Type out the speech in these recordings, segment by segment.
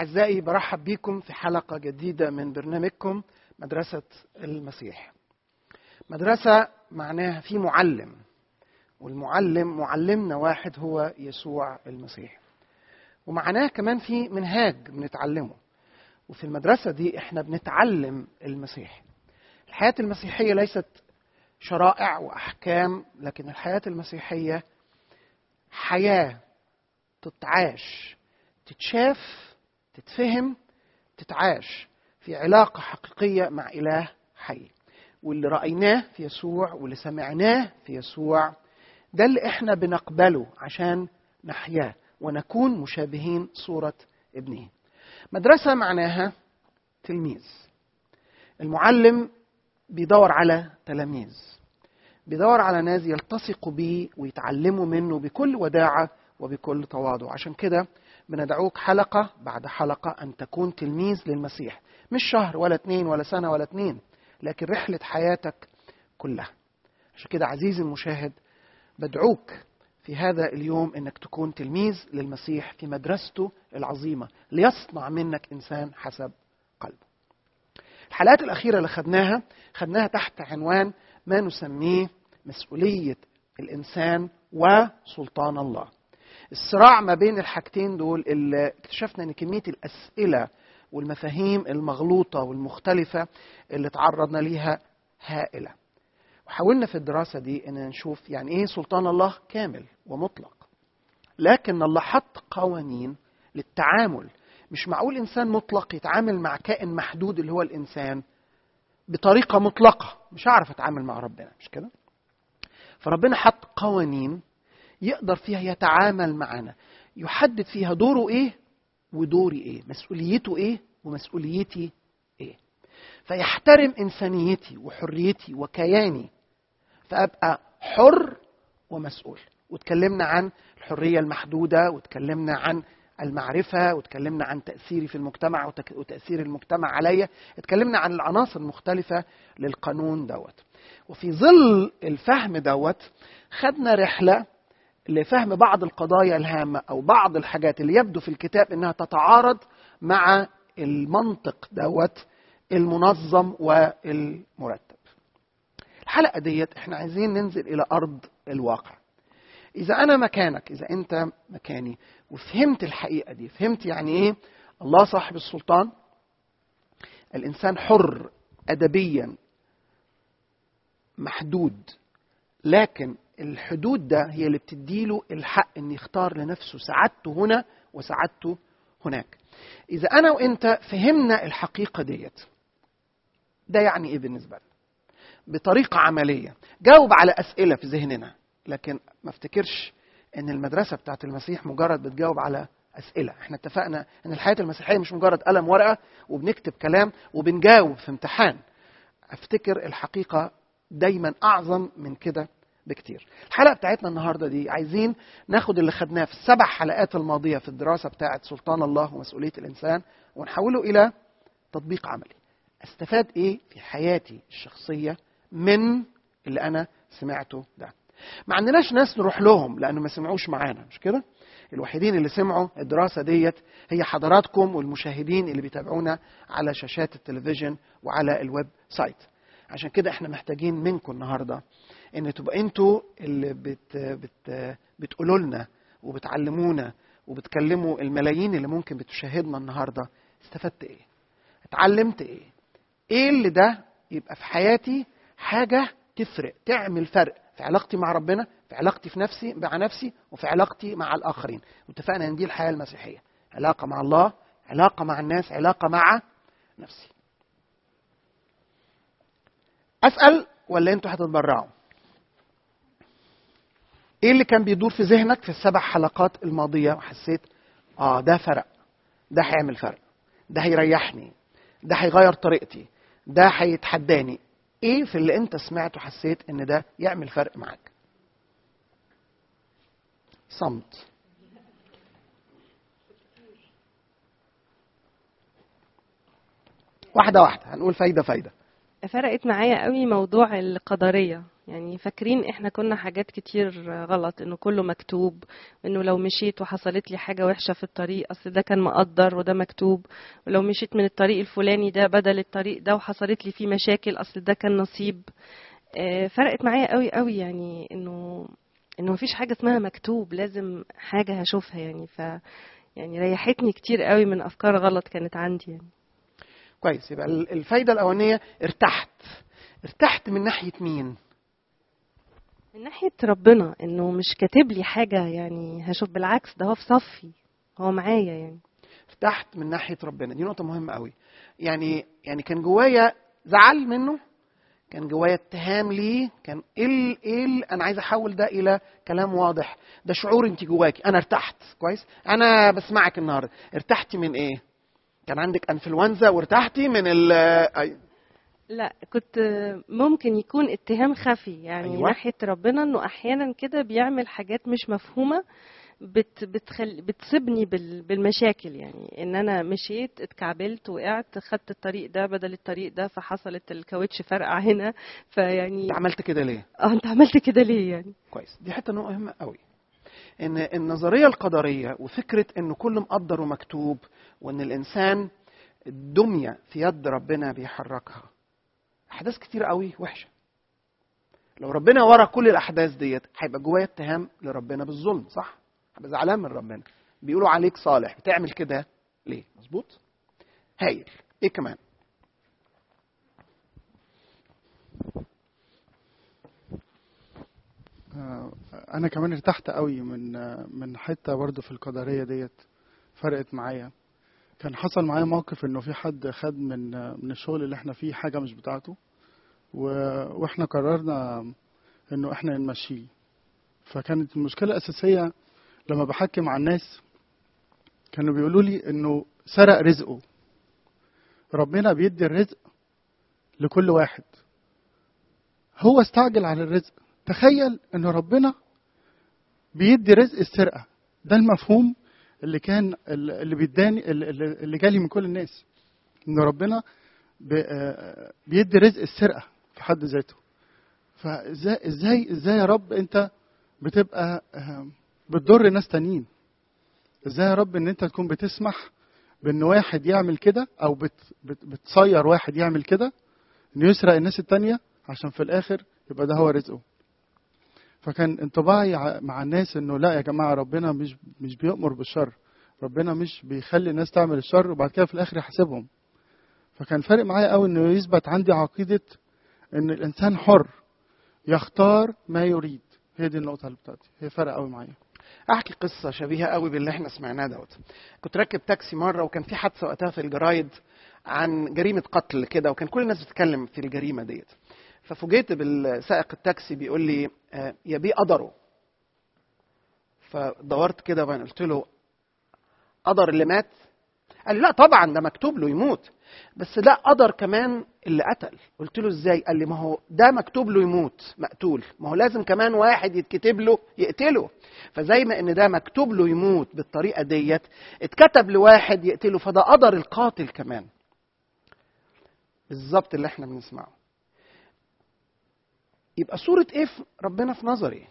أعزائي برحب بكم في حلقة جديدة من برنامجكم مدرسة المسيح مدرسة معناها في معلم والمعلم معلمنا واحد هو يسوع المسيح ومعناه كمان في منهاج بنتعلمه وفي المدرسة دي احنا بنتعلم المسيح الحياة المسيحية ليست شرائع وأحكام لكن الحياة المسيحية حياة تتعاش تتشاف تتفهم تتعاش في علاقة حقيقية مع إله حي واللي رأيناه في يسوع واللي سمعناه في يسوع ده اللي احنا بنقبله عشان نحياه ونكون مشابهين صورة ابنه مدرسة معناها تلميذ المعلم بيدور على تلاميذ بيدور على ناس يلتصقوا بيه ويتعلموا منه بكل وداعة وبكل تواضع عشان كده بندعوك حلقة بعد حلقة أن تكون تلميذ للمسيح مش شهر ولا اتنين ولا سنة ولا اتنين لكن رحلة حياتك كلها عشان كده عزيزي المشاهد بدعوك في هذا اليوم انك تكون تلميذ للمسيح في مدرسته العظيمه ليصنع منك انسان حسب قلبه. الحلقات الاخيره اللي خدناها خدناها تحت عنوان ما نسميه مسؤوليه الانسان وسلطان الله. الصراع ما بين الحاجتين دول اللي اكتشفنا ان كميه الاسئله والمفاهيم المغلوطه والمختلفه اللي تعرضنا ليها هائله. وحاولنا في الدراسة دي أن نشوف يعني إيه سلطان الله كامل ومطلق لكن الله حط قوانين للتعامل مش معقول إنسان مطلق يتعامل مع كائن محدود اللي هو الإنسان بطريقة مطلقة مش هعرف أتعامل مع ربنا مش كده فربنا حط قوانين يقدر فيها يتعامل معنا يحدد فيها دوره إيه ودوري إيه مسؤوليته إيه ومسؤوليتي إيه فيحترم إنسانيتي وحريتي وكياني فابقى حر ومسؤول واتكلمنا عن الحريه المحدوده واتكلمنا عن المعرفه واتكلمنا عن تاثيري في المجتمع وتاثير المجتمع عليا اتكلمنا عن العناصر المختلفه للقانون دوت وفي ظل الفهم دوت خدنا رحله لفهم بعض القضايا الهامه او بعض الحاجات اللي يبدو في الكتاب انها تتعارض مع المنطق دوت المنظم والمرتب الحلقه ديت احنا عايزين ننزل الى ارض الواقع اذا انا مكانك اذا انت مكاني وفهمت الحقيقه دي فهمت يعني ايه الله صاحب السلطان الانسان حر ادبيا محدود لكن الحدود ده هي اللي بتديله الحق ان يختار لنفسه سعادته هنا وسعادته هناك اذا انا وانت فهمنا الحقيقه ديت ده يعني ايه بالنسبه لنا بطريقة عملية جاوب على أسئلة في ذهننا لكن ما افتكرش ان المدرسة بتاعت المسيح مجرد بتجاوب على أسئلة احنا اتفقنا ان الحياة المسيحية مش مجرد قلم ورقة وبنكتب كلام وبنجاوب في امتحان افتكر الحقيقة دايما أعظم من كده بكتير الحلقة بتاعتنا النهاردة دي عايزين ناخد اللي خدناه في السبع حلقات الماضية في الدراسة بتاعت سلطان الله ومسؤولية الإنسان ونحوله إلى تطبيق عملي استفاد ايه في حياتي الشخصيه من اللي انا سمعته ده ما عندناش ناس نروح لهم لانه ما سمعوش معانا مش كده الوحيدين اللي سمعوا الدراسه ديت هي حضراتكم والمشاهدين اللي بيتابعونا على شاشات التلفزيون وعلى الويب سايت عشان كده احنا محتاجين منكم النهارده ان تبقى انتوا اللي بت بت بتقولوا لنا وبتعلمونا وبتكلموا الملايين اللي ممكن بتشاهدنا النهارده استفدت ايه اتعلمت ايه ايه اللي ده يبقى في حياتي حاجه تفرق تعمل فرق في علاقتي مع ربنا في علاقتي في نفسي مع نفسي وفي علاقتي مع الاخرين واتفقنا ان دي الحياه المسيحيه علاقه مع الله علاقه مع الناس علاقه مع نفسي اسال ولا انتوا هتتبرعوا ايه اللي كان بيدور في ذهنك في السبع حلقات الماضيه وحسيت اه ده فرق ده هيعمل فرق ده هيريحني ده هيغير طريقتي ده هيتحداني ايه في اللي انت سمعته حسيت ان ده يعمل فرق معاك صمت واحده واحده هنقول فايده فايده فرقت معايا قوي موضوع القدرية يعني فاكرين احنا كنا حاجات كتير غلط انه كله مكتوب انه لو مشيت وحصلت لي حاجه وحشه في الطريق اصل ده كان مقدر وده مكتوب ولو مشيت من الطريق الفلاني ده بدل الطريق ده وحصلت لي فيه مشاكل اصل ده كان نصيب آه، فرقت معايا قوي قوي يعني انه انه مفيش حاجه اسمها مكتوب لازم حاجه هشوفها يعني ف يعني ريحتني كتير قوي من افكار غلط كانت عندي يعني كويس يبقى ال- الفايده الاولانيه ارتحت ارتحت من ناحيه مين من ناحيه ربنا انه مش كاتب لي حاجه يعني هشوف بالعكس ده هو في صفي هو معايا يعني ارتحت من ناحيه ربنا دي نقطه مهمه قوي يعني يعني كان جوايا زعل منه كان جوايا اتهام ليه كان ايه ال- ايه ال- انا عايز احول ده الى كلام واضح ده شعور انت جواكي انا ارتحت كويس انا بسمعك النهارده ارتحتي من ايه كان عندك انفلونزا وارتحتي من ال أي- لا كنت ممكن يكون اتهام خفي يعني أيوة. أيوة. ناحيه ربنا انه احيانا كده بيعمل حاجات مش مفهومه بت بتخل بتصيبني بال بالمشاكل يعني ان انا مشيت اتكعبلت وقعت خدت الطريق ده بدل الطريق ده فحصلت الكاوتش فرقع هنا فيعني انت عملت كده ليه اه انت عملت كده ليه يعني كويس دي حته نقطه مهمه قوي ان النظريه القدريه وفكره انه كل مقدر ومكتوب وان الانسان الدميه في يد ربنا بيحركها احداث كتير قوي وحشه لو ربنا ورا كل الاحداث ديت هيبقى جوايا اتهام لربنا بالظلم صح هبقى زعلان من ربنا بيقولوا عليك صالح بتعمل كده ليه مظبوط هايل ايه كمان آه، انا كمان ارتحت قوي من آه، من حته برضه في القدريه ديت فرقت معايا كان حصل معايا موقف انه في حد خد من آه، من الشغل اللي احنا فيه حاجه مش بتاعته و... واحنا قررنا انه احنا نمشيه فكانت المشكله الاساسيه لما بحكي مع الناس كانوا بيقولوا لي انه سرق رزقه ربنا بيدي الرزق لكل واحد هو استعجل على الرزق تخيل ان ربنا بيدي رزق السرقه ده المفهوم اللي كان اللي بيداني اللي اللي جالي من كل الناس ان ربنا بي- آه، بيدي رزق السرقه في حد ذاته فازاي ازاي ازاي يا رب انت بتبقى آه، بتضر ناس تانيين ازاي يا رب ان انت تكون بتسمح بان واحد يعمل كده او بت بت بتصير واحد يعمل كده انه يسرق الناس التانية عشان في الاخر يبقى ده هو رزقه فكان انطباعي ع- مع الناس انه لا يا جماعه ربنا مش مش بيأمر بالشر ربنا مش بيخلي الناس تعمل الشر وبعد كده في الاخر يحاسبهم فكان فارق معايا قوي انه يثبت عندي عقيده ان الانسان حر يختار ما يريد هي دي النقطه اللي بتاعتي هي فرق قوي معايا احكي قصه شبيهه قوي باللي احنا سمعناه دوت كنت راكب تاكسي مره وكان في حادثه وقتها في الجرايد عن جريمه قتل كده وكان كل الناس بتتكلم في الجريمه ديت ففوجئت بالسائق التاكسي بيقول لي آه، يا بيه قدره فدورت كده وانا قلت له قدر اللي مات قال لي لا طبعا ده مكتوب له يموت بس لا قدر كمان اللي قتل قلت له ازاي قال لي ما هو ده مكتوب له يموت مقتول ما هو لازم كمان واحد يتكتب له يقتله فزي ما ان ده مكتوب له يموت بالطريقه ديت اتكتب لواحد يقتله فده قدر القاتل كمان بالظبط اللي احنا بنسمعه يبقى صورة ايه في ربنا في نظري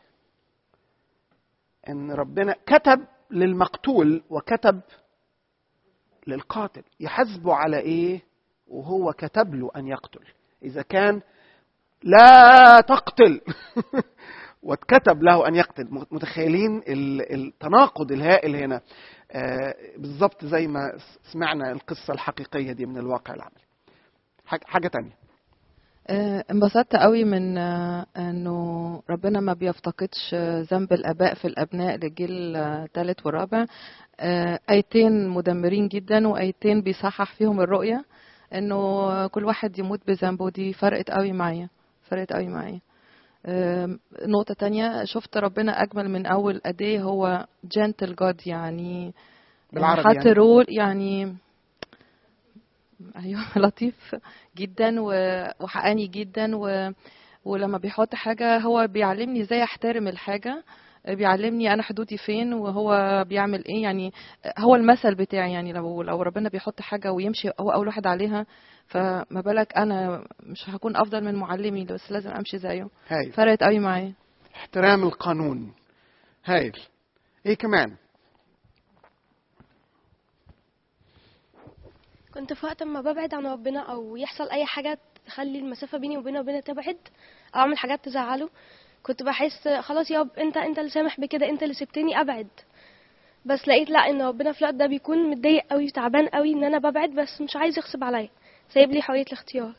ان ربنا كتب للمقتول وكتب للقاتل يحاسبه على ايه وهو كتب له ان يقتل اذا كان لا تقتل واتكتب له ان يقتل متخيلين ال- التناقض الهائل هنا آه، بالظبط زي ما سمعنا القصه الحقيقيه دي من الواقع العملي حاجه حاجة تانية آه، انبسطت قوي من آه، انه ربنا ما بيفتقدش آه، ذنب الاباء في الابناء للجيل الثالث والرابع آه، ايتين مدمرين جدا وايتين بيصحح فيهم الرؤيه انه كل واحد يموت بذنبه دي فرقت قوي معايا فرقت قوي معايا آم، نقطة تانية شفت ربنا أجمل من أول قد إيه هو جنتل جاد يعني بالعربي حط يعني. رول يعني ايوه لطيف جدا و- وحقاني جدا و... ولما بيحط حاجه هو بيعلمني ازاي احترم الحاجه بيعلمني انا حدودي فين وهو بيعمل ايه يعني هو المثل بتاعي يعني لو لو ربنا بيحط حاجه ويمشي هو اول واحد عليها فما بالك انا مش هكون افضل من معلمي بس لازم امشي زيه هايل فرقت قوي معايا احترام القانون هايل ايه كمان كنت في وقت ما ببعد عن ربنا او يحصل اي حاجه تخلي المسافه بيني وبينه وبينه تبعد او اعمل حاجات تزعله كنت بحس خلاص يا رب انت انت اللي سامح بكده انت اللي سبتني ابعد بس لقيت لا ان ربنا في الوقت ده بيكون متضايق قوي وتعبان قوي ان انا ببعد بس مش عايز يغصب عليا سايب لي حريه الاختيار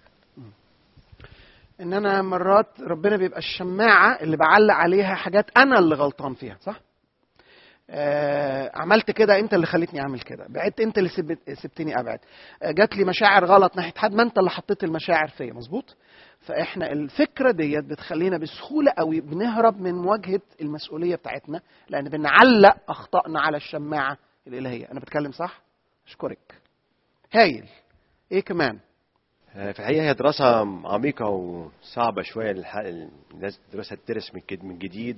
ان انا مرات ربنا بيبقى الشماعه اللي بعلق عليها حاجات انا اللي غلطان فيها صح آه عملت كده انت اللي خليتني اعمل كده بعدت انت اللي سبت سبتني ابعد آه جات لي مشاعر غلط ناحيه حد ما انت اللي حطيت المشاعر فيا مظبوط فاحنا الفكره ديت بتخلينا بسهوله قوي بنهرب من مواجهه المسؤوليه بتاعتنا لان بنعلق اخطائنا على الشماعه الالهيه انا بتكلم صح اشكرك هايل ايه كمان في الحقيقة هي دراسة عميقة وصعبة شوية للح- الناس دراسة تدرس من كد- من جديد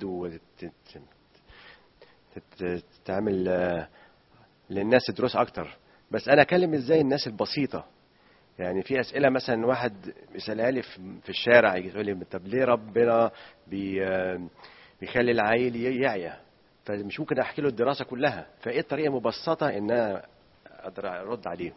وتتعمل للناس تدرس أكتر بس أنا أكلم إزاي الناس البسيطة يعني في أسئلة مثلا واحد يسألها لي في في الشارع يجي يقول لي طب ليه ربنا بي بيخلي العيل ي- يعيا فمش ممكن أحكي له الدراسة كلها فإيه الطريقة المبسطة إن أنا أقدر أرد عليه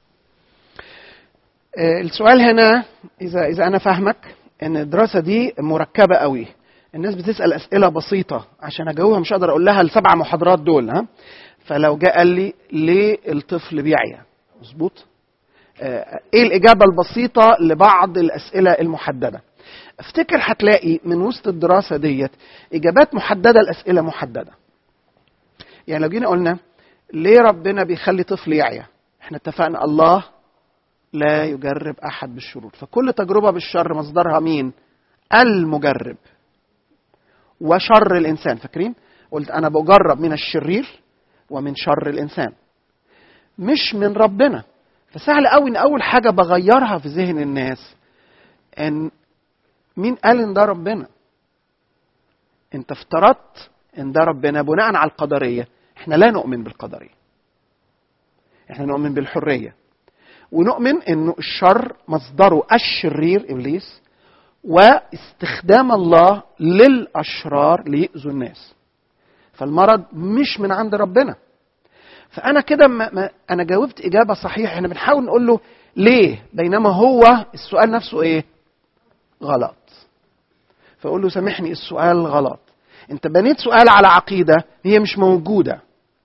آه، السؤال هنا اذا اذا انا فاهمك ان الدراسه دي مركبه قوي الناس بتسال اسئله بسيطه عشان اجاوبها مش هقدر اقول لها السبع محاضرات دول ها فلو جاء قال لي ليه الطفل بيعيا مظبوط آه، ايه الاجابه البسيطه لبعض الاسئله المحدده افتكر هتلاقي من وسط الدراسه ديت اجابات محدده لاسئله محدده يعني لو جينا قلنا ليه ربنا بيخلي طفل يعيا احنا اتفقنا الله لا يجرب احد بالشرور فكل تجربه بالشر مصدرها مين المجرب وشر الانسان فاكرين قلت انا بجرب من الشرير ومن شر الانسان مش من ربنا فسهل قوي ان اول حاجه بغيرها في ذهن الناس ان مين قال ان ده ربنا انت افترضت ان ده ربنا بناء على القدريه احنا لا نؤمن بالقدريه احنا نؤمن بالحريه ونؤمن انه الشر مصدره الشرير ابليس واستخدام الله للاشرار ليؤذوا الناس فالمرض مش من عند ربنا فانا كده ما ما انا جاوبت اجابه صحيحه احنا بنحاول نقول له ليه بينما هو السؤال نفسه ايه غلط فاقول له سامحني السؤال غلط انت بنيت سؤال على عقيده هي مش موجوده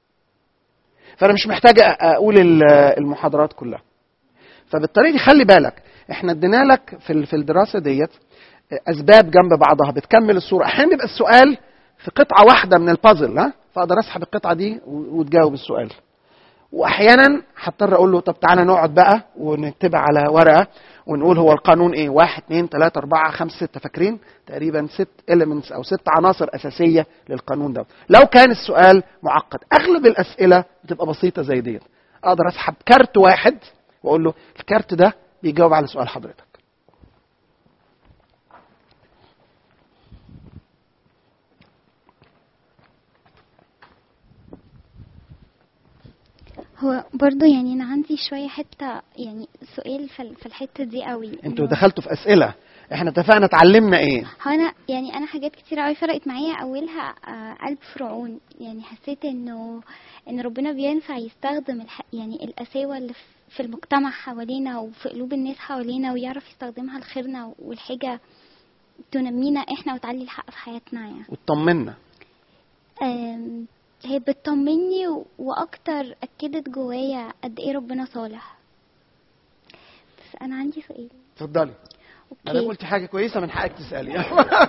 فانا مش محتاج أ- اقول ال- المحاضرات كلها فبالطريقه دي خلي بالك احنا ادينا لك في ال- في الدراسه ديت اسباب جنب بعضها بتكمل الصوره احيانا بيبقى السؤال في قطعه واحده من البازل ها فاقدر اسحب القطعه دي و- وتجاوب السؤال واحيانا هضطر اقول له طب تعالى نقعد بقى ونكتبها على ورقه ونقول هو القانون ايه واحد اثنين ثلاثة أربعة خمسة ستة فاكرين تقريبا ست elements أو ست عناصر أساسية للقانون ده لو كان السؤال معقد أغلب الأسئلة بتبقى بسيطة زي ديت أقدر أسحب كارت واحد وأقول له الكارت ده بيجاوب على سؤال حضرتك هو برضو يعني انا عندي شويه حته يعني سؤال في ال- في الحته دي قوي انتوا إنه- دخلتوا في أسئلة احنا اتفقنا اتعلمنا ايه هو انا يعني انا حاجات كتير قوي فرقت معايا اولها آه، قلب فرعون يعني حسيت انه ان ربنا بينفع يستخدم الح... يعني القساوه اللي في- في المجتمع حوالينا وفي قلوب الناس حوالينا ويعرف يستخدمها لخيرنا والحاجه تنمينا احنا وتعلي الحق في حياتنا يعني وتطمنا آم، هي بتطمني و- واكتر اكدت جوايا قد ايه ربنا صالح بس انا عندي سؤال اتفضلي ما دام اوكي قلتي حاجة كويسة من حقك تسألي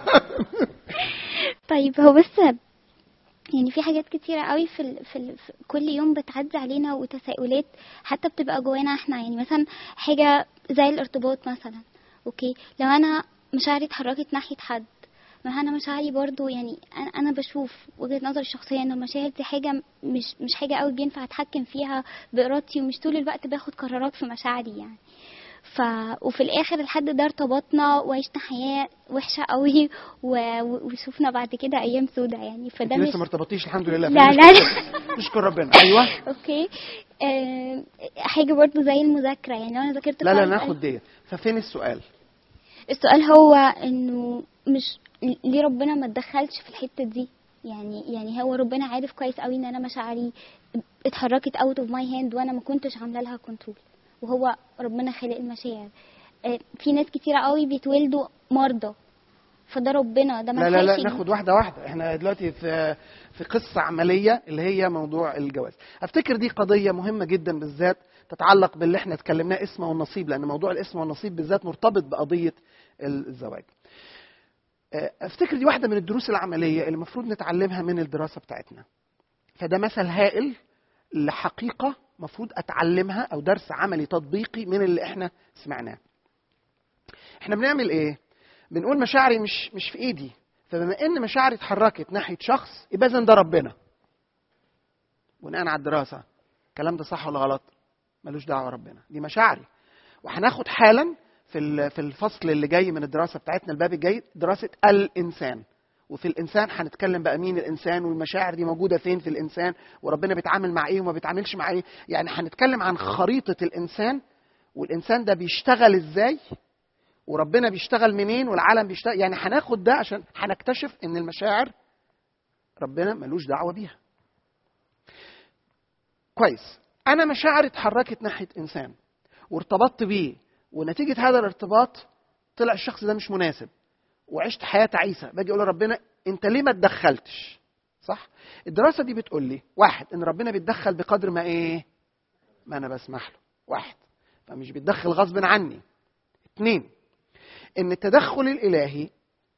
طيب هو بس يعني في حاجات كتيرة قوي في, ال... في, ال... في كل يوم بتعدي علينا وتساؤلات حتى بتبقى جوانا احنا يعني مثلا حاجة زي الارتباط مثلا اوكي لو انا مشاعري اتحركت ناحية حد ما انا مشاعري برضو يعني انا انا بشوف وجهة نظري الشخصية ان المشاعر دي حاجة مش مش حاجة قوي بينفع اتحكم فيها بارادتي ومش طول الوقت باخد قرارات في مشاعري يعني ف وفي الاخر الحد ده ارتبطنا وعشنا حياه وحشه قوي و... و- وشوفنا بعد كده ايام سودة يعني فده انت مش لسه ما ارتبطتيش الحمد لله لا لا لا نشكر ربنا ايوه اوكي آه، حاجه برضو زي المذاكره يعني لو انا ذاكرت لا لا كويس ناخد ديت ففين السؤال السؤال هو انه مش ليه ربنا ما اتدخلش في الحته دي يعني يعني هو ربنا عارف كويس قوي ان انا مشاعري اتحركت اوت اوف ماي هاند وانا ما كنتش عامله لها كنترول وهو ربنا خلق المشاعر آه، في ناس كتيره قوي بيتولدوا مرضى فده ربنا ده ما لا لا لا لحقش ناخد واحده واحده احنا دلوقتي في في قصه عمليه اللي هي موضوع الجواز افتكر دي قضيه مهمه جدا بالذات تتعلق باللي احنا اتكلمناه اسم والنصيب لان موضوع الاسم والنصيب بالذات مرتبط بقضيه الزواج اه، افتكر دي واحده من الدروس العمليه اللي المفروض نتعلمها من الدراسه بتاعتنا فده مثل هائل لحقيقه مفروض اتعلمها او درس عملي تطبيقي من اللي احنا سمعناه احنا بنعمل ايه بنقول مشاعري مش مش في ايدي فبما ان مشاعري اتحركت ناحيه شخص يبقى اذا ده ربنا بناء على الدراسه الكلام ده صح ولا غلط ملوش دعوه ربنا دي مشاعري وهناخد حالا في ال- في الفصل اللي جاي من الدراسه بتاعتنا الباب الجاي دراسه الانسان وفي الانسان هنتكلم بقى مين الانسان والمشاعر دي موجوده فين في الانسان وربنا بيتعامل مع ايه وما بيتعاملش مع ايه يعني هنتكلم عن خريطه الانسان والانسان ده بيشتغل ازاي وربنا بيشتغل منين والعالم بيشتغل يعني هناخد ده عشان هنكتشف ان المشاعر ربنا ملوش دعوه بيها كويس انا مشاعري اتحركت ناحيه انسان وارتبطت بيه ونتيجه هذا الارتباط طلع الشخص ده مش مناسب وعشت حياه تعيسه باجي اقول لربنا انت ليه ما اتدخلتش صح الدراسه دي بتقول لي واحد ان ربنا بيتدخل بقدر ما ايه ما انا بسمح له واحد فمش بيتدخل غصب عني اثنين ان التدخل الالهي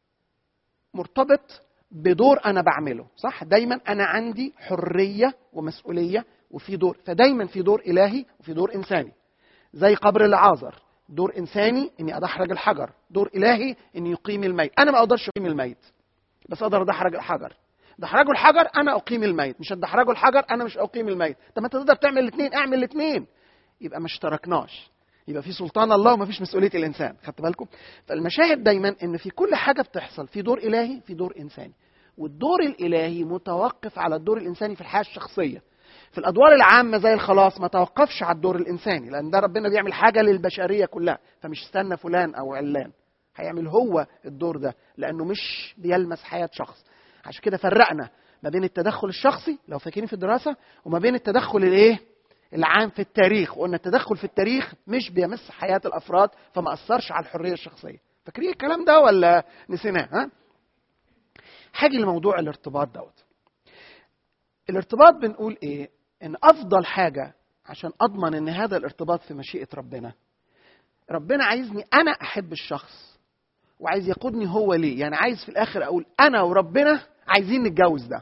مرتبط بدور انا بعمله صح دايما انا عندي حريه ومسؤوليه وفي دور فدايما في دور الهي وفي دور انساني زي قبر العازر دور انساني اني ادحرج الحجر دور الهي اني يقيم الميت انا ما اقدرش اقيم الميت بس اقدر ادحرج الحجر دحرجه الحجر انا اقيم الميت مش هتدحرجه الحجر انا مش اقيم الميت طب ما انت تقدر تعمل الاثنين اعمل الاثنين يبقى ما اشتركناش يبقى في سلطان الله وما فيش مسؤوليه الانسان خدت بالكم فالمشاهد دايما ان في كل حاجه بتحصل في دور الهي في دور انساني والدور الالهي متوقف على الدور الانساني في الحياه الشخصيه في الادوار العامه زي الخلاص ما توقفش على الدور الانساني لان ده ربنا بيعمل حاجه للبشريه كلها فمش استنى فلان او علان هيعمل هو الدور ده لانه مش بيلمس حياه شخص عشان كده فرقنا ما بين التدخل الشخصي لو فاكرين في الدراسه وما بين التدخل الايه العام في التاريخ وقلنا التدخل في التاريخ مش بيمس حياه الافراد فما اثرش على الحريه الشخصيه فاكرين الكلام ده ولا نسيناه ها حاجه لموضوع الارتباط دوت الارتباط بنقول ايه ان افضل حاجه عشان اضمن ان هذا الارتباط في مشيئه ربنا ربنا عايزني انا احب الشخص وعايز يقودني هو ليه يعني عايز في الاخر اقول انا وربنا عايزين نتجوز ده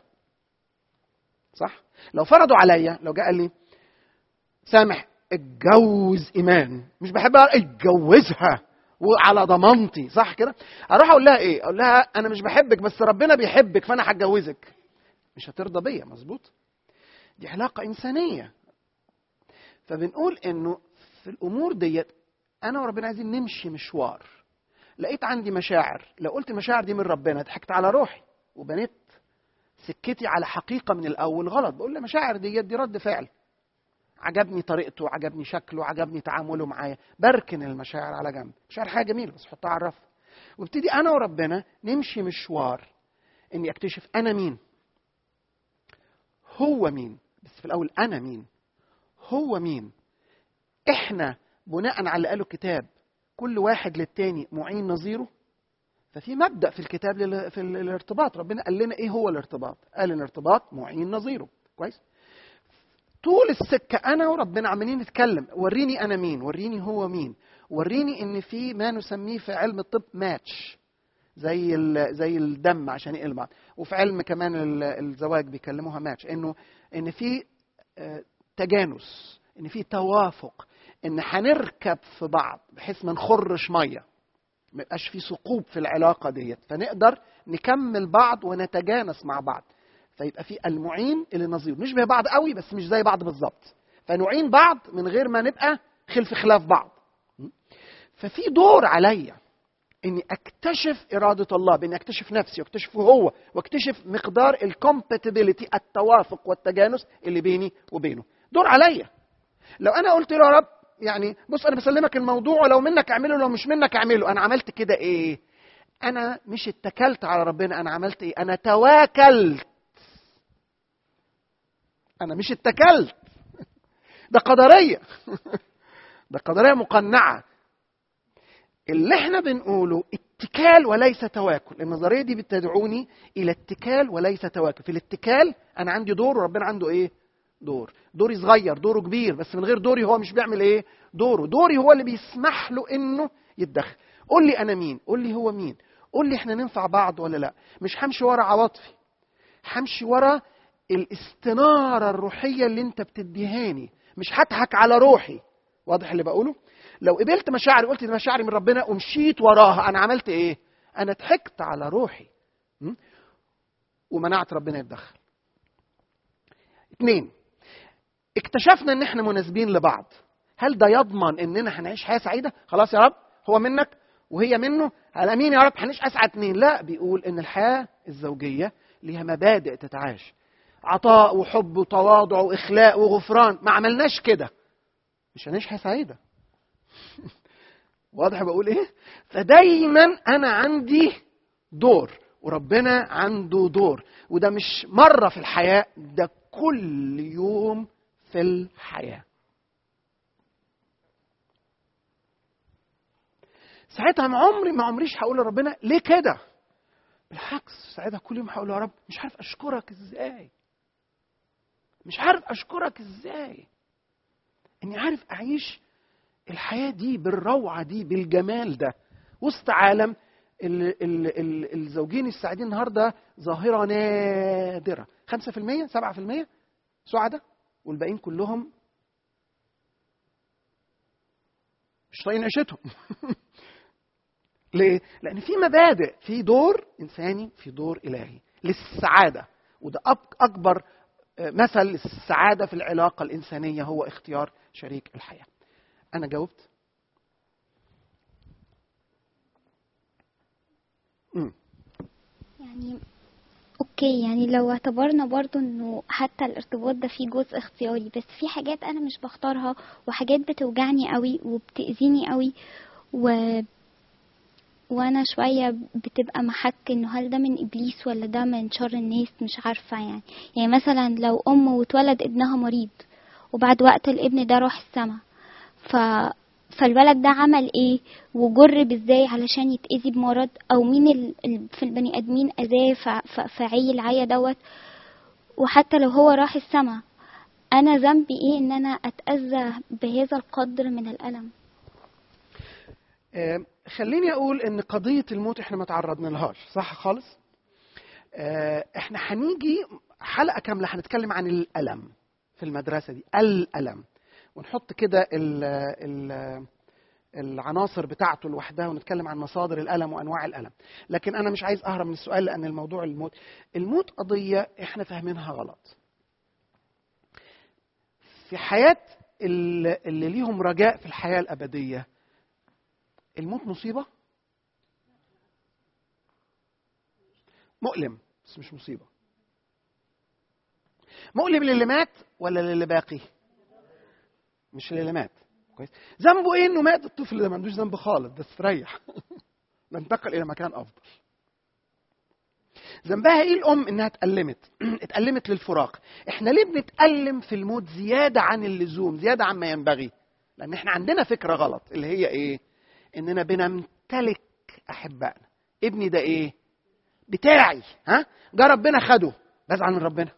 صح لو فرضوا عليا لو جه قال لي سامح اتجوز ايمان مش بحبها اتجوزها وعلى ضمانتي صح كده اروح اقول لها ايه اقول لها انا مش بحبك بس ربنا بيحبك فانا هتجوزك مش هترضى بيا مظبوط دي علاقه انسانيه فبنقول انه في الامور ديت انا وربنا عايزين نمشي مشوار لقيت عندي مشاعر لو قلت المشاعر دي من ربنا ضحكت على روحي وبنيت سكتي على حقيقه من الاول غلط بقول له مشاعر ديت دي رد فعل عجبني طريقته عجبني شكله عجبني تعامله معايا بركن المشاعر على جنب مشاعر حاجه جميله بس حطها على الرف وابتدي انا وربنا نمشي مشوار اني اكتشف انا مين هو مين بس في الاول انا مين هو مين احنا بناء على اللي قاله الكتاب كل واحد للتاني معين نظيره ففي مبدا في الكتاب لل- في ال- الارتباط ربنا قال لنا ايه هو الارتباط قال الارتباط معين نظيره كويس طول السكه انا وربنا عمالين نتكلم وريني انا مين وريني هو مين وريني ان في ما نسميه في علم الطب ماتش زي ال- زي الدم عشان يقل بعض وفي علم كمان ال- الزواج بيكلموها ماتش انه ان في آه، تجانس ان في توافق ان هنركب في بعض بحيث ما نخرش ميه ما يبقاش في ثقوب في العلاقه ديت فنقدر نكمل بعض ونتجانس مع بعض فيبقى في المعين اللي نظير نشبه بعض قوي بس مش زي بعض بالظبط فنعين بعض من غير ما نبقى خلف خلاف بعض ففي دور عليا اني اكتشف اراده الله باني اكتشف نفسي واكتشفه هو واكتشف مقدار الكومباتيبيليتي التوافق والتجانس اللي بيني وبينه دور عليا لو انا قلت له يا رب يعني بص انا بسلمك الموضوع ولو منك اعمله لو مش منك اعمله انا عملت كده ايه انا مش اتكلت على ربنا انا عملت ايه انا تواكلت انا مش اتكلت ده قدريه ده قدريه مقنعه اللي احنا بنقوله اتكال وليس تواكل النظريه دي بتدعوني الى اتكال وليس تواكل في الاتكال انا عندي دور وربنا عنده ايه دور دوري صغير دوره كبير بس من غير دوري هو مش بيعمل ايه دوره دوري هو اللي بيسمح له انه يتدخل قول لي انا مين قول لي هو مين قول لي احنا ننفع بعض ولا لا مش همشي ورا عواطفي همشي ورا الاستناره الروحيه اللي انت بتديهاني مش هضحك على روحي واضح اللي بقوله لو قبلت مشاعري قلت دي مشاعري من ربنا ومشيت وراها انا عملت ايه انا ضحكت على روحي م? ومنعت ربنا يتدخل اتنين اكتشفنا ان احنا مناسبين لبعض هل ده يضمن اننا هنعيش حياه سعيده خلاص يا رب هو منك وهي منه على امين يا رب هنعيش اسعد اتنين لا بيقول ان الحياه الزوجيه ليها مبادئ تتعاش عطاء وحب وتواضع واخلاء وغفران ما عملناش كده مش هنعيش حياه سعيده واضح بقول ايه فدايما انا عندي دور وربنا عنده دور وده مش مره في الحياه ده كل يوم في الحياه ساعتها ما عمري ما عمريش هقول لربنا ليه كده بالعكس ساعتها كل يوم هقول يا رب مش عارف اشكرك ازاي مش عارف اشكرك ازاي اني عارف اعيش الحياه دي بالروعه دي بالجمال ده وسط عالم ال ال ال الزوجين السعيدين النهارده ظاهره نادره 5% 7% سعداء والباقيين كلهم مش طايقين عيشتهم ليه؟ لأن في مبادئ في دور إنساني في دور إلهي للسعادة وده أكبر مثل للسعادة في العلاقة الإنسانية هو اختيار شريك الحياة أنا جاوبت؟ مم. يعني اوكي يعني لو اعتبرنا برضو انه حتى الارتباط ده فيه جزء اختياري بس في حاجات انا مش بختارها وحاجات بتوجعني قوي وبتأذيني قوي و وانا شويه بتبقى محك انه هل ده من ابليس ولا ده من شر الناس مش عارفه يعني يعني مثلا لو ام واتولد ابنها مريض وبعد وقت الابن ده راح السما ف فالولد ده عمل ايه وجرب ازاي علشان يتأذي بمرض او مين ال... ال... في البني ادمين اذاه ف... ف... فعي العيا دوت وحتى لو هو راح السما انا ذنبي ايه ان انا اتأذى بهذا القدر من الالم آه خليني اقول ان قضيه الموت احنا ما تعرضنا لهاش صح خالص آه احنا هنيجي حلقه كامله هنتكلم عن الالم في المدرسه دي الالم ونحط كده ال ال العناصر بتاعته لوحدها ونتكلم عن مصادر الالم وانواع الالم لكن انا مش عايز اهرب من السؤال لان الموضوع الموت الموت قضيه احنا فاهمينها غلط في حياه اللي, اللي ليهم رجاء في الحياه الابديه الموت مصيبه مؤلم بس مش مصيبه مؤلم للي مات ولا للي باقي مش للي مات كويس ذنبه ايه انه مات الطفل ده ما عندوش ذنب خالص ده استريح ننتقل الى مكان افضل ذنبها ايه الام انها اتألمت اتألمت للفراق احنا ليه بنتألم في الموت زيادة عن اللزوم زيادة عن ما ينبغي لان احنا عندنا فكرة غلط اللي هي ايه اننا بنمتلك احبائنا ابني ده ايه بتاعي ها جه ربنا خده بزعل من ربنا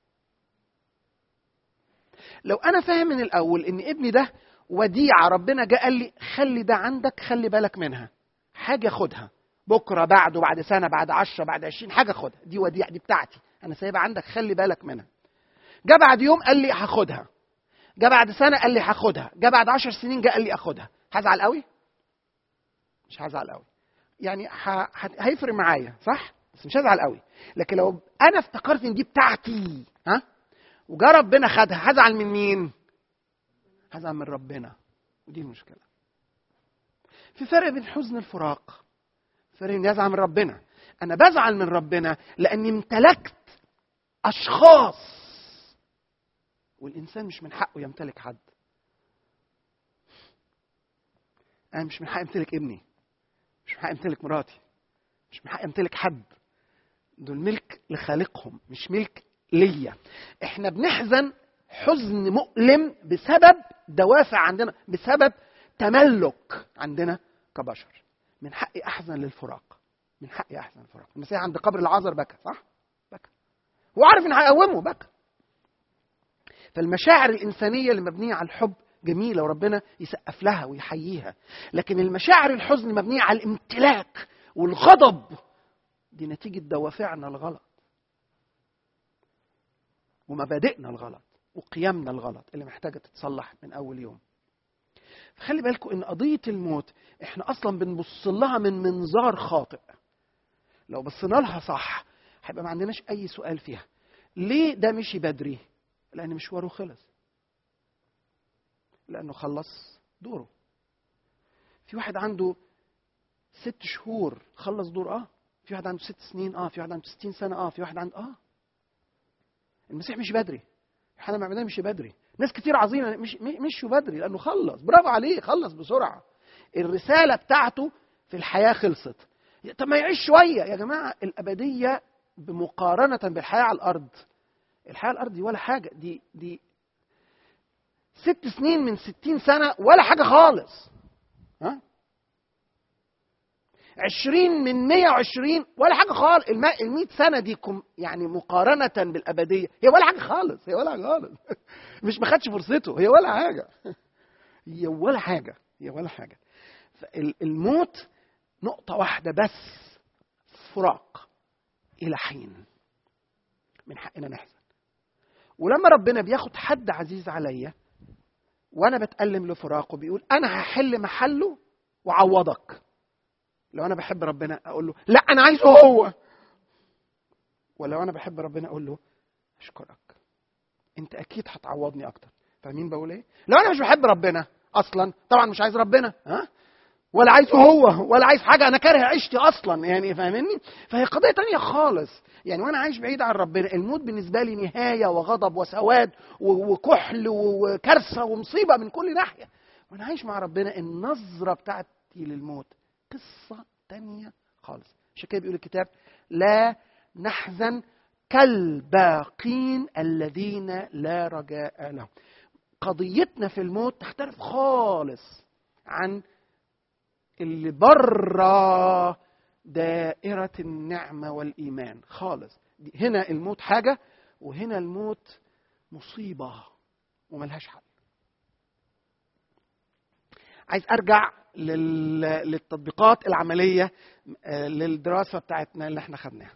لو انا فاهم من الاول ان ابني ده وديعه ربنا جه قال لي خلي ده عندك خلي بالك منها حاجه خدها بكره بعده بعد سنه بعد عشرة بعد عشرين حاجه خدها دي وديعه دي بتاعتي انا سايبها عندك خلي بالك منها جه بعد يوم قال لي هاخدها جه بعد سنه قال لي هاخدها جه بعد عشر سنين جه قال لي اخدها هزعل قوي مش هزعل قوي يعني ه... هيفرق معايا صح بس مش هزعل قوي لكن لو انا افتكرت ان دي بتاعتي ها وجا ربنا خدها هزعل من مين هزعل من ربنا ودي المشكله في فرق بين حزن الفراق فرق اني ازعل من ربنا انا بزعل من ربنا لاني امتلكت اشخاص والانسان مش من حقه يمتلك حد انا مش من حقي امتلك ابني مش من حقي امتلك مراتي مش من حقي امتلك حد دول ملك لخالقهم مش ملك ليا احنا بنحزن حزن مؤلم بسبب دوافع عندنا بسبب تملك عندنا كبشر من حقي احزن للفراق من حقي احزن للفراق المسيح عند قبر العذر بكى صح بكى هو عارف ان هيقومه بكى فالمشاعر الانسانيه اللي مبنيه على الحب جميله وربنا يسقف لها ويحييها لكن المشاعر الحزن مبنيه على الامتلاك والغضب دي نتيجه دوافعنا الغلط ومبادئنا الغلط وقيمنا الغلط اللي محتاجه تتصلح من اول يوم فخلي بالكم ان قضيه الموت احنا اصلا بنبص لها من منظار خاطئ لو بصينا لها صح هيبقى ما عندناش اي سؤال فيها ليه ده مشي بدري لان مشواره خلص لانه خلص دوره في واحد عنده ست شهور خلص دور اه في واحد عنده ست سنين اه في واحد عنده ستين سنه اه في واحد عنده اه المسيح مش بدري يوحنا المعمدان مش بدري ناس كتير عظيمه مش مشوا بدري لانه خلص برافو عليه خلص بسرعه الرساله بتاعته في الحياه خلصت طب ما يعيش شويه يا جماعه الابديه بمقارنه بالحياه على الارض الحياه على الارض دي ولا حاجه دي دي ست سنين من ستين سنه ولا حاجه خالص ها عشرين من مية وعشرين ولا حاجة خالص المئة سنة دي كم يعني مقارنة بالأبدية هي ولا حاجة خالص هي ولا حاجة خالص مش ما خدش فرصته هي ولا حاجة هي ولا حاجة هي ولا حاجة الموت نقطة واحدة بس فراق إلى حين من حقنا نحزن ولما ربنا بياخد حد عزيز عليا وانا بتألم لفراقه بيقول انا هحل محله وعوضك لو انا بحب ربنا اقول له لا انا عايزه هو ولو انا بحب ربنا اقول له اشكرك انت اكيد هتعوضني اكتر فاهمين بقول ايه لو انا مش بحب ربنا اصلا طبعا مش عايز ربنا ها ولا عايزه هو ولا عايز حاجه انا كاره عيشتي اصلا يعني فاهمني فهي قضيه تانية خالص يعني وانا عايش بعيد عن ربنا الموت بالنسبه لي نهايه وغضب وسواد وكحل وكارثه ومصيبه من كل ناحيه وانا عايش مع ربنا النظره بتاعتي للموت قصة تانية خالص عشان كده بيقول الكتاب لا نحزن كالباقين الذين لا رجاء لهم قضيتنا في الموت تختلف خالص عن اللي بره دائرة النعمة والإيمان خالص هنا الموت حاجة وهنا الموت مصيبة وملهاش حل عايز ارجع للتطبيقات العمليه للدراسه بتاعتنا اللي احنا خدناها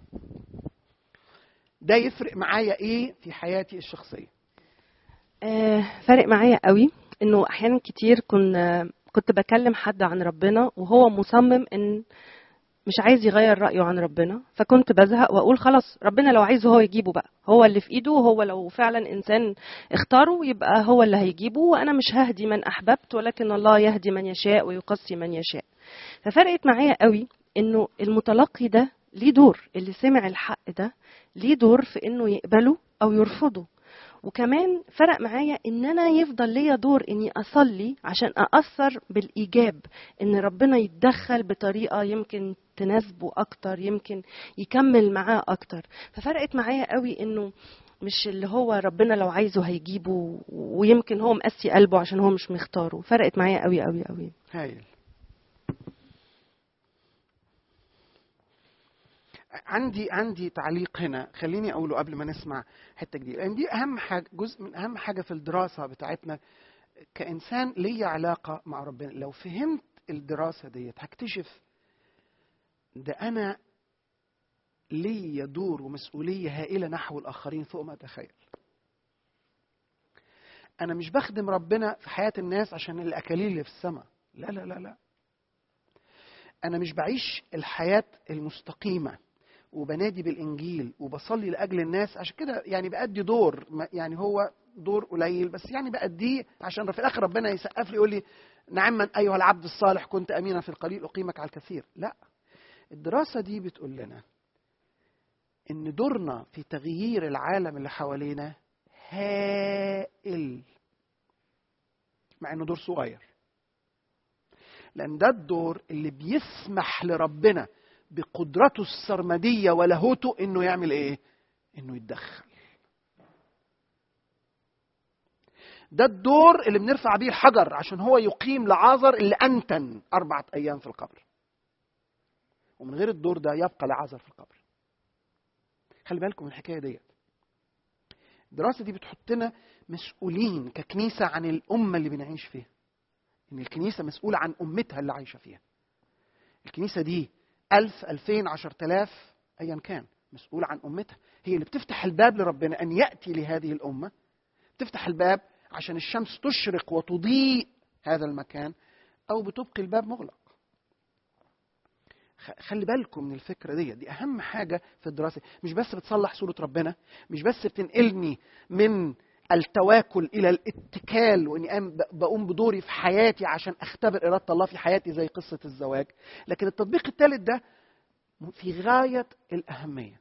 ده يفرق معايا ايه في حياتي الشخصيه آه فارق معايا قوي انه احيانا كتير كنا كنت بكلم حد عن ربنا وهو مصمم ان مش عايز يغير رأيه عن ربنا فكنت بزهق وأقول خلاص ربنا لو عايزه هو يجيبه بقى هو اللي في إيده هو لو فعلا إنسان اختاره يبقى هو اللي هيجيبه وأنا مش ههدي من أحببت ولكن الله يهدي من يشاء ويقصي من يشاء ففرقت معايا قوي إنه المتلقي ده ليه دور اللي سمع الحق ده ليه دور في إنه يقبله أو يرفضه وكمان فرق معايا ان انا يفضل ليا دور اني اصلي عشان ااثر بالايجاب ان ربنا يتدخل بطريقه يمكن تناسبه اكتر يمكن يكمل معاه اكتر ففرقت معايا قوي انه مش اللي هو ربنا لو عايزه هيجيبه ويمكن هو مقسي قلبه عشان هو مش مختاره فرقت معايا قوي قوي قوي هايل عندي عندي تعليق هنا خليني اقوله قبل ما نسمع حته جديده لان دي اهم حاجه جزء من اهم حاجه في الدراسه بتاعتنا كانسان ليا علاقه مع ربنا لو فهمت الدراسه ديت هكتشف ده انا ليا دور ومسؤوليه هائله نحو الاخرين فوق ما اتخيل انا مش بخدم ربنا في حياه الناس عشان الاكاليل اللي في السماء لا لا لا لا انا مش بعيش الحياه المستقيمه وبنادي بالانجيل وبصلي لاجل الناس عشان كده يعني بادي دور يعني هو دور قليل بس يعني باديه عشان في الاخر ربنا يسقف لي يقول لي نعما ايها العبد الصالح كنت امينا في القليل اقيمك على الكثير لا الدراسه دي بتقول لنا ان دورنا في تغيير العالم اللي حوالينا هائل مع انه دور صغير لان ده الدور اللي بيسمح لربنا بقدرته السرمديه ولاهوته انه يعمل ايه انه يتدخل ده الدور اللي بنرفع بيه الحجر عشان هو يقيم لعازر اللي انتن اربعه ايام في القبر ومن غير الدور ده يبقى لعازر في القبر خلي بالكم من الحكايه ديت الدراسه دي بتحطنا مسؤولين ككنيسه عن الامه اللي بنعيش فيها ان الكنيسه مسؤوله عن امتها اللي عايشه فيها الكنيسه دي ألف ألفين عشر تلاف أيا كان مسؤولة عن أمتها هي اللي بتفتح الباب لربنا أن يأتي لهذه الأمة بتفتح الباب عشان الشمس تشرق وتضيء هذا المكان أو بتبقي الباب مغلق خلي بالكم من الفكرة دي دي أهم حاجة في الدراسة مش بس بتصلح صورة ربنا مش بس بتنقلني من التواكل إلى الاتكال وإني بقوم بدوري في حياتي عشان أختبر إرادة الله في حياتي زي قصة الزواج لكن التطبيق الثالث ده في غاية الأهمية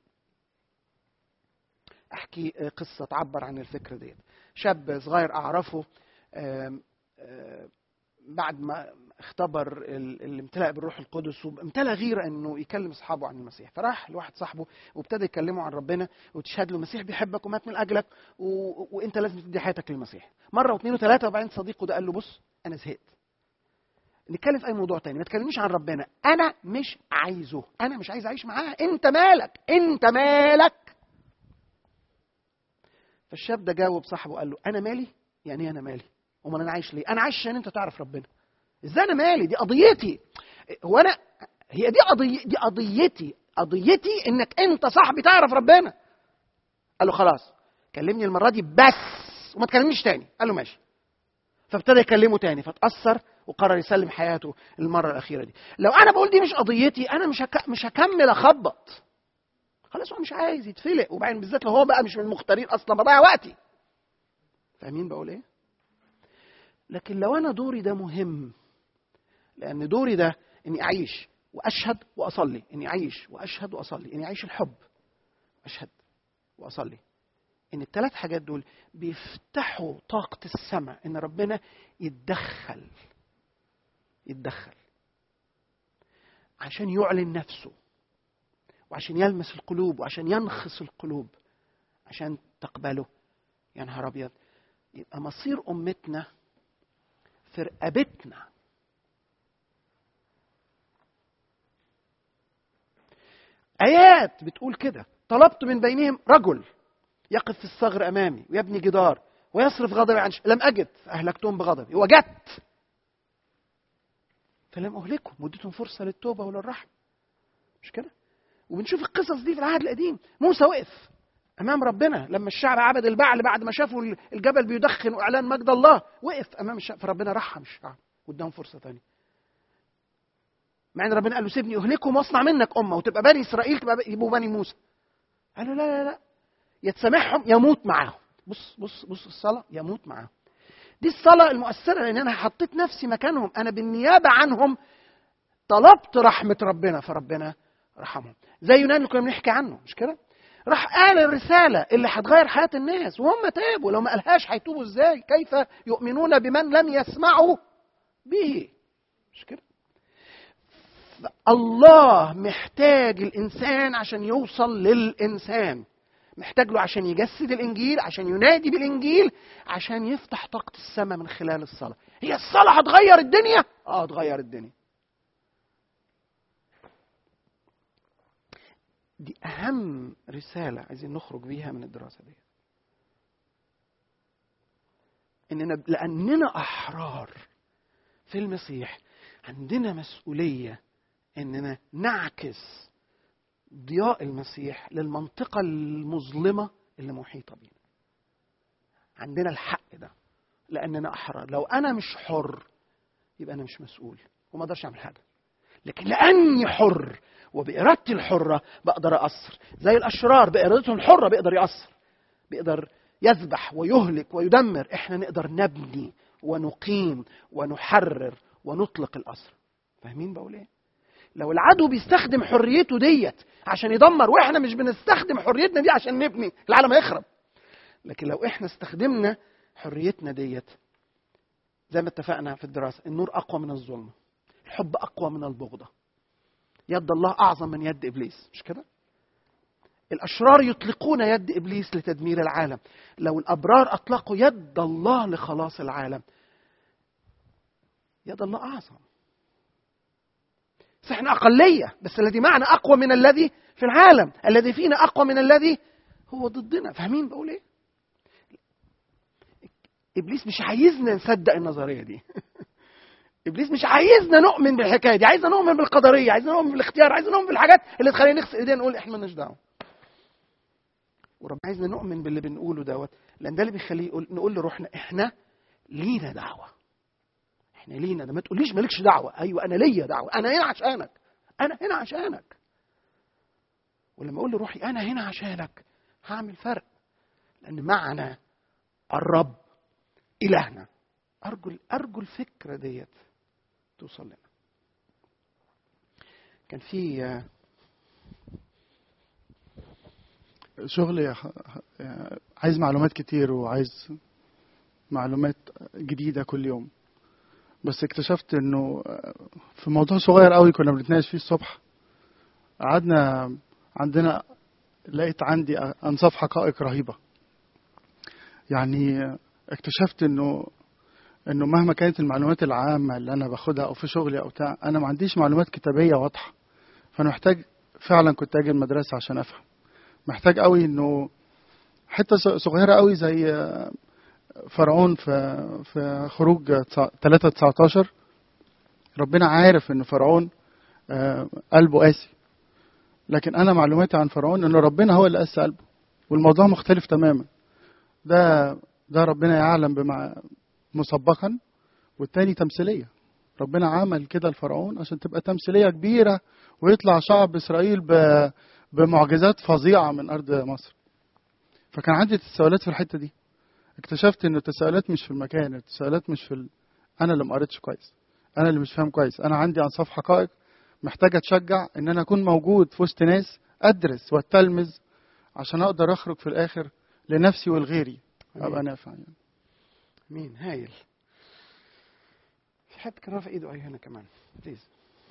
أحكي قصة تعبر عن الفكرة ديت شاب صغير أعرفه آم آم بعد ما اختبر الامتلاء بالروح القدس وامتلى غيرة انه يكلم اصحابه عن المسيح فراح لواحد صاحبه وابتدى يكلمه عن ربنا وتشهد له المسيح بيحبك ومات من اجلك و... وانت لازم تدي حياتك للمسيح مره واثنين وثلاثه وبعدين صديقه ده قال له بص انا زهقت نتكلم في اي موضوع تاني ما تكلمنيش عن ربنا انا مش عايزه انا مش عايز اعيش معاه انت مالك انت مالك فالشاب ده جاوب صاحبه قال له انا مالي يعني انا مالي امال انا عايش ليه انا عايش عشان انت تعرف ربنا ازاي انا مالي دي قضيتي هو انا هي دي قضية دي قضيتي قضيتي انك انت صاحبي تعرف ربنا قال له خلاص كلمني المره دي بس وما تكلمنيش تاني قال له ماشي فابتدى يكلمه تاني فتاثر وقرر يسلم حياته المره الاخيره دي لو انا بقول دي مش قضيتي انا مش هك... مش هكمل اخبط خلاص هو مش عايز يتفلق وبعدين بالذات لو هو بقى مش من المختارين اصلا بضيع وقتي فاهمين بقول ايه لكن لو انا دوري ده مهم لان دوري ده اني اعيش واشهد واصلي اني اعيش واشهد واصلي اني اعيش الحب اشهد واصلي ان الثلاث حاجات دول بيفتحوا طاقه السماء ان ربنا يتدخل يتدخل عشان يعلن نفسه وعشان يلمس القلوب وعشان ينخس القلوب عشان تقبله يا نهار ابيض يبقى مصير امتنا في رقبتنا آيات بتقول كده طلبت من بينهم رجل يقف في الثغر أمامي ويبني جدار ويصرف غضبي عن ش... لم أجد فأهلكتهم بغضبي وجدت فلم أهلكهم واديتهم فرصة للتوبة وللرحمة مش كده وبنشوف القصص دي في العهد القديم موسى وقف امام ربنا لما الشعب عبد البعل بعد ما شافوا الجبل بيدخن واعلان مجد الله وقف امام الشعب فربنا رحم الشعب واداهم فرصه ثانيه مع ان ربنا قال له سيبني اهلكهم واصنع منك امه وتبقى بني اسرائيل تبقى يبقوا بني موسى قال له لا لا لا يتسامحهم يموت معاهم بص بص بص الصلاه يموت معاهم دي الصلاه المؤثره لان انا حطيت نفسي مكانهم انا بالنيابه عنهم طلبت رحمه ربنا فربنا رحمهم زي يونان اللي كنا بنحكي عنه مش كده راح قال الرسالة اللي هتغير حياة الناس وهم تابوا لو ما قالهاش هيتوبوا ازاي كيف يؤمنون بمن لم يسمعوا به مش كده الله محتاج الإنسان عشان يوصل للإنسان محتاج له عشان يجسد الإنجيل عشان ينادي بالإنجيل عشان يفتح طاقة السماء من خلال الصلاة هي الصلاة هتغير الدنيا؟ اه هتغير الدنيا دي أهم رسالة عايزين نخرج بيها من الدراسة دي إننا لأننا أحرار في المسيح عندنا مسؤولية إننا نعكس ضياء المسيح للمنطقة المظلمة اللي محيطة بينا عندنا الحق ده لأننا أحرار لو أنا مش حر يبقى أنا مش مسؤول وما أقدرش أعمل حاجة لكن لأني حر وبإرادتي الحرة بقدر أثر زي الأشرار بإرادتهم الحرة بيقدر يأثر بيقدر يذبح ويهلك ويدمر احنا نقدر نبني ونقيم ونحرر ونطلق الاسر فاهمين بقول ايه لو العدو بيستخدم حريته ديت عشان يدمر واحنا مش بنستخدم حريتنا دي عشان نبني العالم هيخرب لكن لو احنا استخدمنا حريتنا ديت زي ما اتفقنا في الدراسه النور اقوى من الظلمه الحب اقوى من البغضه يد الله اعظم من يد ابليس مش كده الاشرار يطلقون يد ابليس لتدمير العالم لو الابرار اطلقوا يد الله لخلاص العالم يد الله اعظم بس احنا اقليه بس الذي معنا اقوى من الذي في العالم الذي فينا اقوى من الذي هو ضدنا فاهمين بقول ايه ابليس مش عايزنا نصدق النظريه دي ابليس مش عايزنا نؤمن بالحكايه دي عايزنا نؤمن بالقدريه عايزنا نؤمن بالاختيار عايزنا نؤمن بالحاجات اللي تخلينا نغسل ايدينا نقول احنا مالناش دعوه وربنا عايزنا نؤمن باللي بنقوله دوت لان ده اللي بيخليه يقول نقول لروحنا احنا لينا دعوه احنا لينا ده ما تقوليش مالكش دعوه ايوه انا ليا دعوه انا هنا عشانك انا هنا عشانك ولما اقول لروحي انا هنا عشانك هعمل فرق لان معنا الرب الهنا ارجو ارجو الفكره ديت توصل لنا كان في آه، شغلي ح- ح- عايز معلومات كتير وعايز معلومات جديدة كل يوم بس اكتشفت انه في موضوع صغير قوي كنا بنتناقش فيه الصبح قعدنا عندنا لقيت عندي انصاف حقائق رهيبة يعني اكتشفت انه انه مهما كانت المعلومات العامة اللي انا باخدها او في شغلي او بتاع انا ما عنديش معلومات كتابية واضحة فانا محتاج فعلا كنت اجي المدرسة عشان افهم محتاج قوي انه حته ص- صغيره قوي زي آه، فرعون في في خروج 3 19 ربنا عارف ان فرعون آه، قلبه قاسي لكن انا معلوماتي عن فرعون ان ربنا هو اللي قاسي قلبه والموضوع مختلف تماما ده ده ربنا يعلم بما مسبقا والتاني تمثيليه ربنا عمل كده لفرعون عشان تبقى تمثيليه كبيره ويطلع شعب اسرائيل ب- بمعجزات فظيعه من ارض مصر فكان عندي تساؤلات في الحته دي اكتشفت ان التساؤلات مش في المكان التساؤلات مش في ال... انا اللي ما قريتش كويس انا اللي مش فاهم كويس انا عندي انصاف حقائق محتاج اتشجع ان انا اكون موجود في وسط ناس ادرس واتلمذ عشان اقدر اخرج في الاخر لنفسي ولغيري ابقى نافع يعني مين هايل في حد كان رافع ايده اي هنا كمان بليز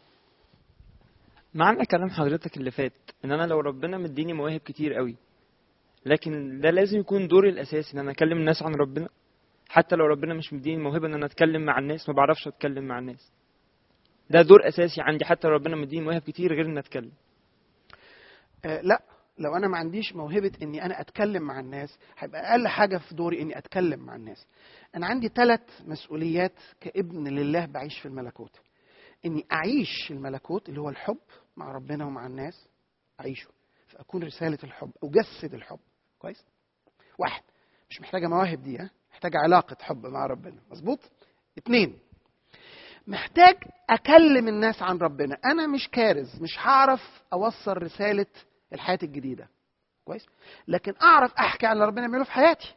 معنى كلام حضرتك اللي فات ان انا لو ربنا مديني مواهب كتير قوي لكن ده لازم يكون دوري الاساسي ان انا اكلم الناس عن ربنا حتى لو ربنا مش مديني موهبه ان انا اتكلم مع الناس ما بعرفش اتكلم مع الناس ده دور اساسي عندي حتى لو ربنا مديني مواهب كتير غير ان اتكلم آه لا لو انا ما عنديش موهبه اني انا اتكلم مع الناس هيبقى اقل حاجه في دوري اني اتكلم مع الناس انا عندي ثلاث مسؤوليات كابن لله بعيش في الملكوت اني اعيش الملكوت اللي هو الحب مع ربنا ومع الناس اعيشه فاكون رساله الحب اجسد الحب كويس واحد مش محتاجه مواهب دي ها محتاجه علاقه حب مع ربنا مظبوط اتنين محتاج اكلم الناس عن ربنا انا مش كارز مش هعرف اوصل رساله الحياه الجديده كويس لكن اعرف احكي عن اللي ربنا يعمله في حياتي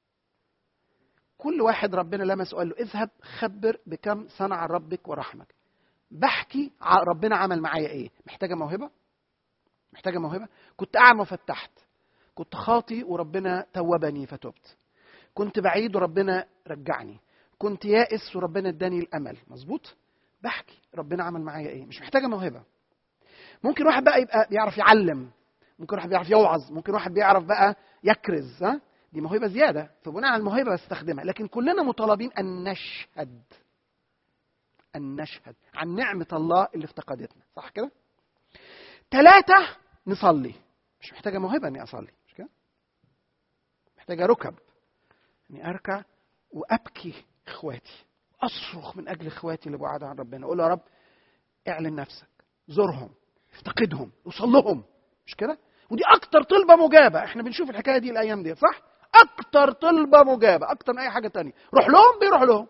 كل واحد ربنا لمسه وقال له اذهب خبر بكم صنع ربك ورحمك بحكي ع- ربنا عمل معايا ايه محتاجه موهبه محتاجه موهبه كنت اعمى وفتحت كنت خاطي وربنا توبني فتبت كنت بعيد وربنا رجعني كنت يائس وربنا اداني الامل مظبوط بحكي ربنا عمل معايا ايه مش محتاجه موهبه ممكن واحد بقى يبقى بيعرف يعلم ممكن واحد بيعرف يوعظ ممكن واحد بيعرف بقى يكرز ها دي موهبه زياده فبناء على الموهبه بستخدمها لكن كلنا مطالبين ان نشهد ان نشهد عن نعمه الله اللي افتقدتنا صح كده ثلاثه نصلي مش محتاجه موهبه اني اصلي مش كده محتاجه ركب اني اركع وابكي اخواتي اصرخ من اجل اخواتي اللي بعاد عن ربنا اقول له يا رب اعلن نفسك زورهم افتقدهم وصل لهم مش كده ودي اكتر طلبه مجابه احنا بنشوف الحكايه دي الايام دي صح اكتر طلبه مجابه اكتر من اي حاجه تانية روح لهم بيروح لهم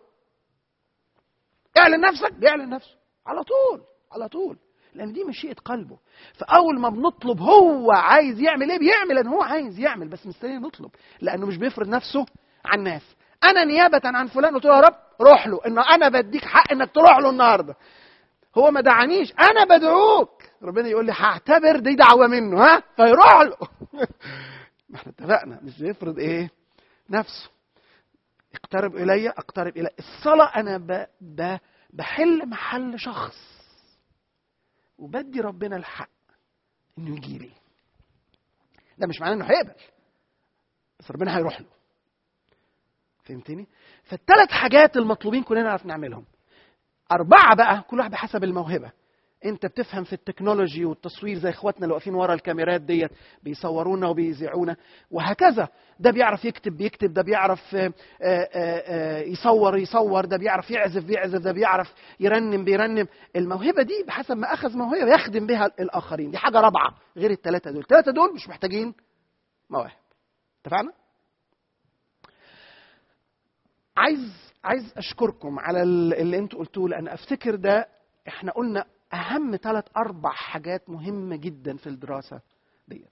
اعلن نفسك بيعلن نفسه على طول على طول لان دي مشيئه قلبه فاول ما بنطلب هو عايز يعمل ايه بيعمل لان هو عايز يعمل بس مستني نطلب لانه مش بيفرض نفسه على الناس انا نيابه عن فلان قلت له يا رب روح له انه انا بديك حق انك تروح له النهارده هو ما دعانيش انا بدعوك ربنا يقول لي هعتبر دي دعوه منه ها فيروح له ما احنا اتفقنا مش بيفرض ايه نفسه اقترب الي اقترب الي الصلاه انا ب... ب... بحل محل شخص وبدي ربنا الحق انه يجي لي ده مش معناه انه هيقبل بس ربنا هيروح له فهمتني فالثلاث حاجات المطلوبين كلنا نعرف نعملهم أربعة بقى كل واحد بحسب الموهبة أنت بتفهم في التكنولوجي والتصوير زي إخواتنا اللي واقفين ورا الكاميرات ديت بيصورونا وبيذيعونا وهكذا ده بيعرف يكتب بيكتب ده بيعرف آه، آه، آه، يصور يصور ده بيعرف يعزف بيعزف ده بيعرف يرنم بيرنم الموهبة دي بحسب ما أخذ موهبة يخدم بها الآخرين دي حاجة رابعة غير الثلاثة دول الثلاثة دول مش محتاجين مواهب اتفقنا؟ عايز عايز اشكركم على ال- اللي انتوا قلتوه لان افتكر ده احنا قلنا اهم ثلاث اربع حاجات مهمه جدا في الدراسه ديت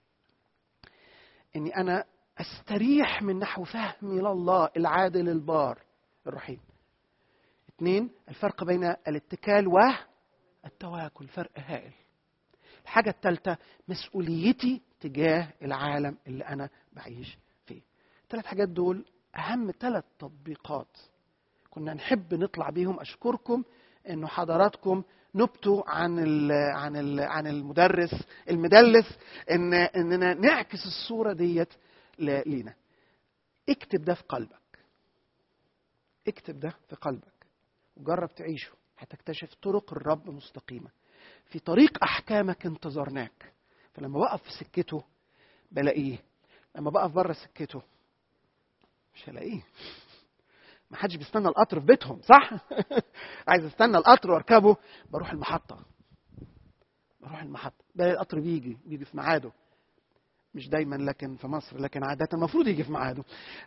اني انا استريح من نحو فهمي لله العادل البار الرحيم اثنين الفرق بين الاتكال والتواكل فرق هائل الحاجة الثالثة مسؤوليتي تجاه العالم اللي أنا بعيش فيه الثلاث حاجات دول أهم ثلاث تطبيقات كنا نحب نطلع بيهم أشكركم إنه حضراتكم نبتوا عن ال عن ال عن المدرس المدلس إن إننا نعكس الصورة ديت ل- لينا اكتب ده في قلبك اكتب ده في قلبك وجرب تعيشه هتكتشف طرق الرب مستقيمة في طريق أحكامك انتظرناك فلما بقف في سكته بلاقيه لما بقف بره سكته مش هلاقيه ما حدش بيستنى القطر في بيتهم صح عايز استنى القطر واركبه بروح المحطه بروح المحطه بلاقي القطر بيجي بيجي في ميعاده مش دايما لكن في مصر لكن عاده المفروض يجي في ميعاده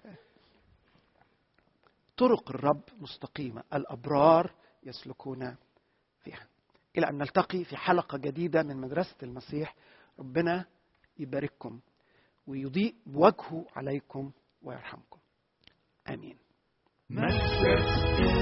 طرق الرب مستقيمه الابرار يسلكون فيها الى ان نلتقي في حلقه جديده من مدرسه المسيح ربنا يبارككم ويضيء بوجهه عليكم ويرحمكم امين مدرسة